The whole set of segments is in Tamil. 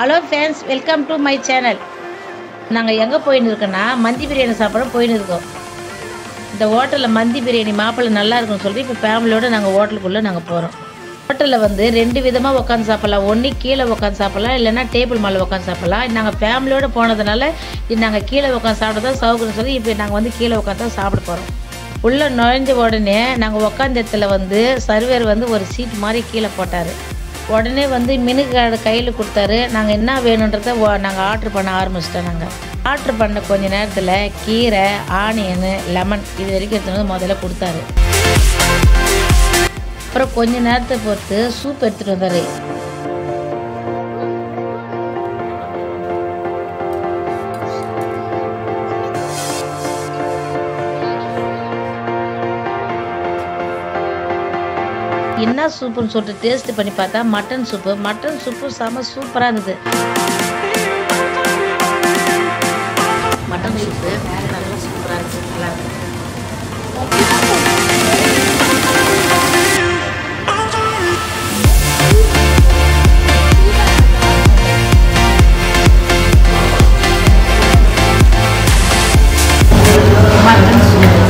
Hello fans welcome to my channel நாங்கள் எங்கே போயின்னு இருக்கோன்னா மந்தி பிரியாணி சாப்பிட போயின்னு இருக்கோம் இந்த ஹோட்டலில் மந்தி பிரியாணி மாப்பிள்ளை நல்லா இருக்கும்னு சொல்லி இப்போ ஃபேமிலியோடு நாங்கள் ஹோட்டலுக்குள்ளே நாங்கள் போகிறோம் ஹோட்டலில் வந்து ரெண்டு விதமாக உட்காந்து சாப்பிட்லாம் ஒன்று கீழே உட்காந்து சாப்பிட்லாம் இல்லைன்னா டேபிள் மேலே உட்காந்து சாப்பிட்லாம் நாங்கள் ஃபேமிலியோடு போனதுனால இது நாங்கள் கீழே உட்காந்து சாப்பிட தான் சௌகரியம் சொல்லி இப்போ நாங்கள் வந்து கீழே உட்காந்து தான் சாப்பிட போகிறோம் உள்ளே நுழைஞ்ச உடனே நாங்கள் உட்காந்த இடத்துல வந்து சர்வேர் வந்து ஒரு சீட் மாதிரி கீழே போட்டார் உடனே வந்து மினு கார்டு கையில் கொடுத்தாரு நாங்கள் என்ன வேணுன்றதை நாங்கள் ஆர்டர் பண்ண ஆரம்பிச்சிட்டோம் நாங்கள் ஆர்டர் பண்ண கொஞ்ச நேரத்தில் கீரை ஆனியனு லெமன் இது வரைக்கும் எடுத்துகிட்டு வந்து முதல்ல கொடுத்தாரு அப்புறம் கொஞ்ச நேரத்தை பொறுத்து சூப் எடுத்துகிட்டு வந்தார் என்ன சூப்புன்னு சொல்லிட்டு டேஸ்ட் பண்ணி பார்த்தா மட்டன் சூப்பு மட்டன் சூப்பு செம சூப்பராக இருந்தது மட்டன் சூப்பு நல்லா சூப்பராக இருக்குது நல்லா இருக்கு மட்டன்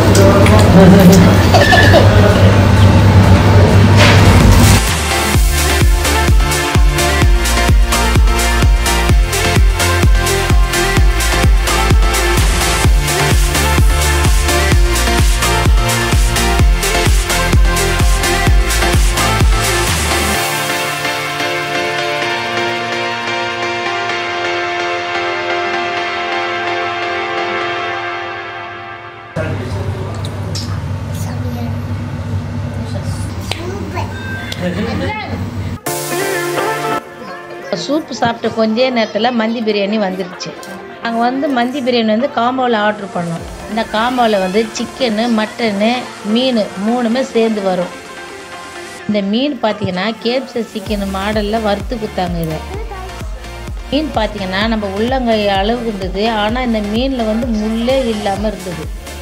சூப்பு சாப்பிட்ட கொஞ்சே நேரத்தில் மந்தி பிரியாணி வந்துருச்சு நாங்கள் வந்து மந்தி பிரியாணி வந்து காம்போவில் ஆர்டர் பண்ணோம் இந்த காம்போவில் வந்து சிக்கனு மட்டனு மீன் மூணுமே சேர்ந்து வரும் இந்த மீன் பார்த்தீங்கன்னா கேப்ச சிக்கன் மாடலில் வறுத்து கொடுத்தாங்க இதை மீன் பார்த்தீங்கன்னா நம்ம உள்ளங்கை அளவு இருந்தது ஆனால் இந்த மீனில் வந்து முள்ளே இல்லாமல் இருந்தது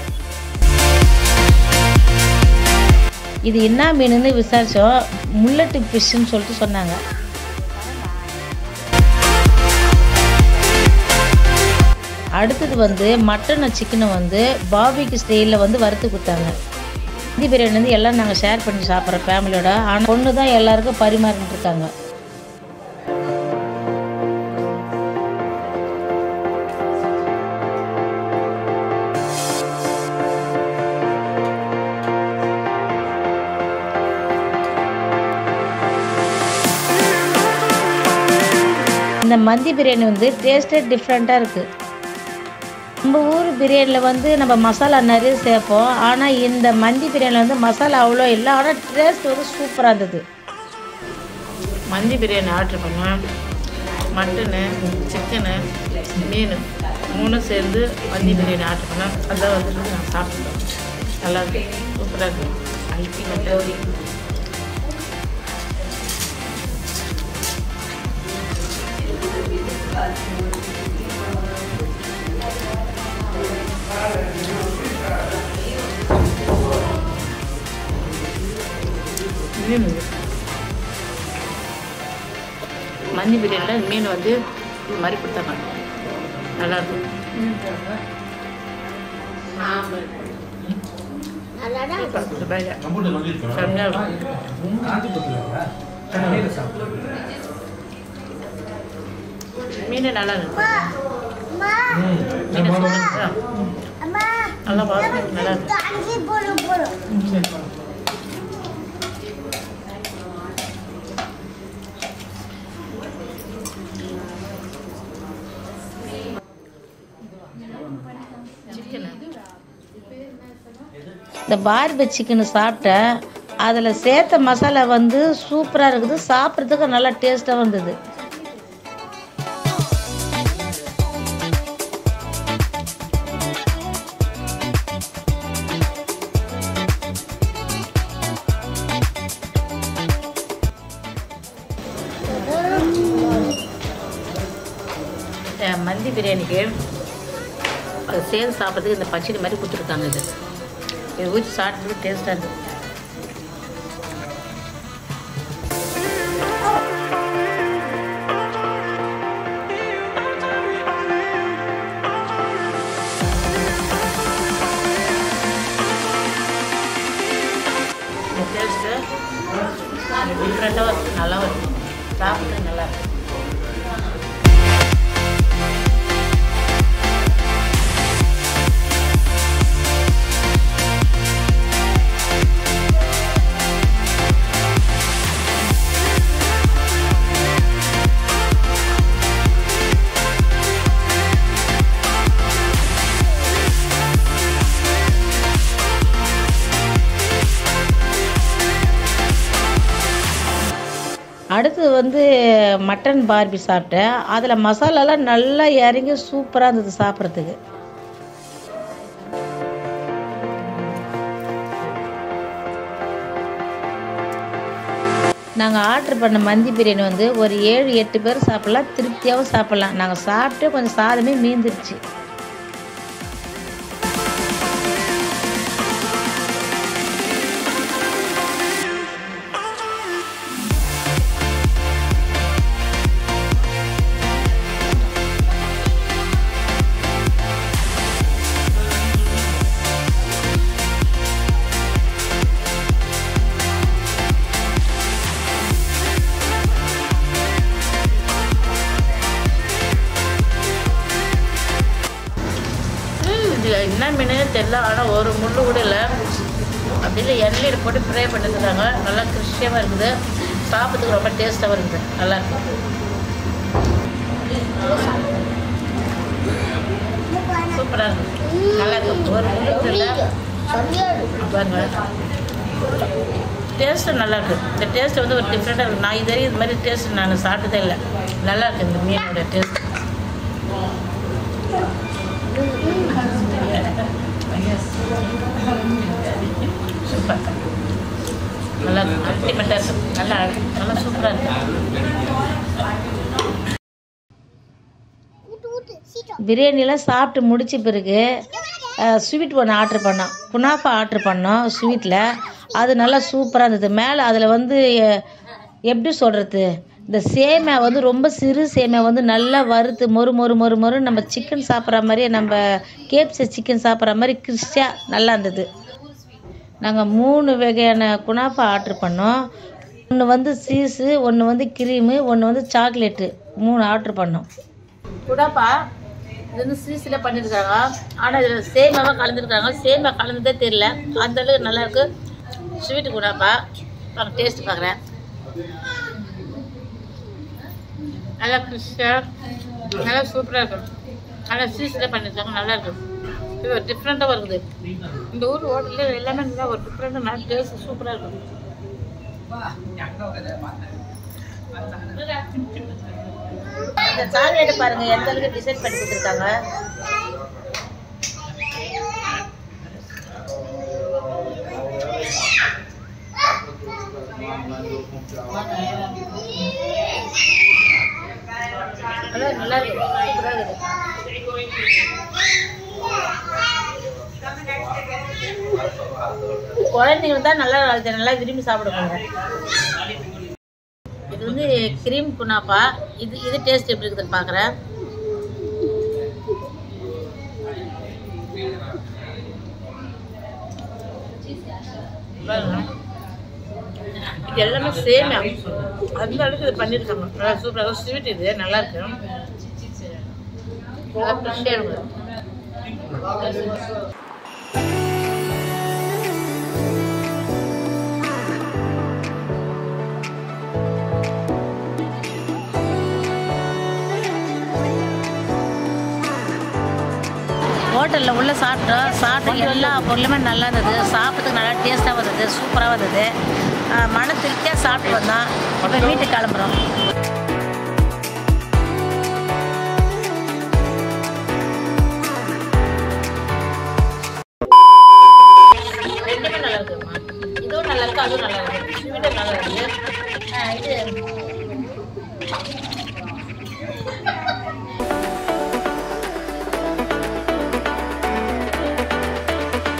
இது என்ன மீனுன்னு விசாரித்தோம் முள்ளட்டு ஃபிஷ்ஷுன்னு சொல்லிட்டு சொன்னாங்க அடுத்தது வந்து மட்டனை சிக்கனை வந்து பாபிக்கு ஸ்டைலில் வந்து வறுத்து கொடுத்தாங்க ஹிந்தி பிரியாணி வந்து எல்லாம் நாங்கள் ஷேர் பண்ணி சாப்பிட்றோம் ஃபேமிலியோட ஆனால் பொண்ணு தான் எல்லாருக்கும் பரிமாறிட்டு இருக்காங்க இந்த மந்தி பிரியாணி வந்து டேஸ்ட்டே டிஃப்ரெண்ட்டாக இருக்குது நம்ம ஊர் பிரியாணியில் வந்து நம்ம மசாலா நிறைய சேர்ப்போம் ஆனால் இந்த மந்தி பிரியாணியில் வந்து மசாலா அவ்வளோ இல்லை ஆனால் டேஸ்ட் வந்து சூப்பராக இருந்தது மந்தி பிரியாணி ஆர்டர் பண்ணேன் மட்டனு சிக்கனு மீன் மூணும் சேர்ந்து மந்தி பிரியாணி ஆர்டர் பண்ணேன் அதான் வந்து நான் சாப்பிட்டோம் நல்லா இருக்கு சூப்பராக இருக்கு அல்டிமேட்டாக மீன் மந்தி பிரியாணியில் மீன் வந்து இது மாதிரி கொடுத்தாங்க நல்லா இருக்கும் துபாயில் செம்மையாக இருக்கும் மீன் நல்லா இருக்கு மீன் சொல்லுங்க நல்லா வாசனை நல்லா இருக்கு சிக்கன் இந்த பார்பி சிக்கன் சாப்பிட்டேன் அதில் சேர்த்த மசாலா வந்து சூப்பராக இருக்குது சாப்பிட்றதுக்கு நல்லா டேஸ்ட்டாக வந்தது அஹ் மந்தி பிரியாணிக்கு அது சேர்ந்து சாப்பிட்றதுக்கு இந்த பச்சடி மாதிரி கொடுத்துருக்காங்க இது இது ஊற்றி சாப்பிட்றதுக்கு டேஸ்ட்டாக இருக்குது டிஃப்ரெண்ட்டாக இருக்கும் நல்லா இருக்கும் சாப்பிட்டு நல்லா இருக்கும் அடுத்து வந்து மட்டன் பார்பி சாப்பிட்டேன் அதில் மசாலாலாம் நல்லா இறங்கி சூப்பராக இருந்தது சாப்பிட்றதுக்கு நாங்கள் ஆர்டர் பண்ண மந்தி பிரியாணி வந்து ஒரு ஏழு எட்டு பேர் சாப்பிட்லாம் திருப்தியாகவும் சாப்பிட்லாம் நாங்கள் சாப்பிட்டு கொஞ்சம் சாதமே மீந்துருச்சு ம், இது என்ன மீனே தெரியல ஆனால் ஒரு முள்ளு கூட இல்லை அப்படியே எண்ணெயில் போட்டு ஃப்ரை பண்ணிருக்காங்க நல்லா கிறிஸ்டியமாக இருக்குது சாப்பிட்றதுக்கு ரொம்ப டேஸ்ட்டாகவும் இருக்குது நல்லா இருக்கு சூப்பராக இருக்கு நல்லா இருக்கு ஒரு முள்ளு கூட இல்லை பாருங்க டேஸ்ட்டு நல்லா இருக்கு இந்த டேஸ்ட் வந்து ஒரு டிஃப்ரெண்ட்டாக இருக்குது நான் இது வரைக்கும் இது மாதிரி டேஸ்ட் நான் சாப்பிட்டதே இல்லை நல்லா இருக்கு இந்த மீனோட டேஸ்ட் சூப்பர் நல்லா இருக்கு அல்டிமேட்டாக இருக்கு நல்லா நல்லா சூப்பராக இருக்கு பிரியாணிலாம் சாப்பிட்டு முடிச்ச பிறகு ஸ்வீட் ஒன்று ஆர்டர் பண்ணோம் குனாஃபா ஆர்டர் பண்ணோம் ஸ்வீட்டில் அது நல்லா சூப்பராக இருந்தது மேலே அதில் வந்து அஹ், எப்படி சொல்கிறது இந்த சேமியா வந்து ரொம்ப சிறு சேமியா வந்து நல்லா வறுத்து மொறு மொறு மொறு மொறு நம்ம சிக்கன் சாப்பிட்ற மாதிரியே நம்ம கேப்சி சிக்கன் சாப்பிட்ற மாதிரி கிறிஸ்டியாக நல்லா இருந்தது நாங்கள் மூணு வகையான குனாஃபா ஆர்டர் பண்ணோம் ஒன்று வந்து சீஸு ஒன்று வந்து க்ரீமு ஒன்று வந்து சாக்லேட்டு மூணு ஆர்டர் பண்ணோம் குடாப்பா இது வந்து சீஸில் பண்ணியிருக்காங்க ஆனால் இதில் சேமியாவாக கலந்துருக்காங்க சேமியா கலந்ததே தெரியல அந்த அளவுக்கு நல்லா இருக்கு ஸ்வீட்டு குடாப்பா நான் டேஸ்ட் பார்க்குறேன் நல்லா ஃப்ரெஷ்ஷாக நல்லா சூப்பராக இருக்கும் நல்லா சீஸில் பண்ணியிருக்காங்க நல்லா இருக்கு இது ஒரு டிஃப்ரெண்ட்டாக இருக்குது இந்த ஊர் ஹோட்டலில் எல்லாமே நல்லா ஒரு டிஃப்ரெண்ட்டாக நல்லா டேஸ்ட் சூப்பராக இருக்கும் இந்த சாக்லேட் பாருங்க எந்த அளவுக்கு டிசைன் பண்ணி கொடுத்துருக்காங்க நல்லா நல்லா இருக்கு சூப்பராக இருக்குது குழந்தைங்க தான் நல்லா அதை நல்லா விரும்பி சாப்பிடுவாங்க இது வந்து கிரீம் குனாப்பா இது இது டேஸ்ட் எப்படி இருக்குதுன்னு பார்க்குறேன் பாருங்க. இது எல்லாமே சேமியா அந்த அளவுக்கு இது பண்ணியிருக்காங்க நல்லா சூப்பராக ஸ்வீட் இது நல்லா இருக்கு நல்லா ஃப்ரெஷ்ஷாக இருக்கு ஹோட்டலில் உள்ள சாப்பிட்டோம் சாப்பிட்டு எல்லா பொருளுமே நல்லா இருந்தது சாப்பிட்றதுக்கு நல்லா டேஸ்ட்டாக வந்தது சூப்பராக வந்தது அஹ் மன திருப்தியாக சாப்பிட்டு வந்தோம் இப்போ வீட்டுக்கு கிளம்புறோம்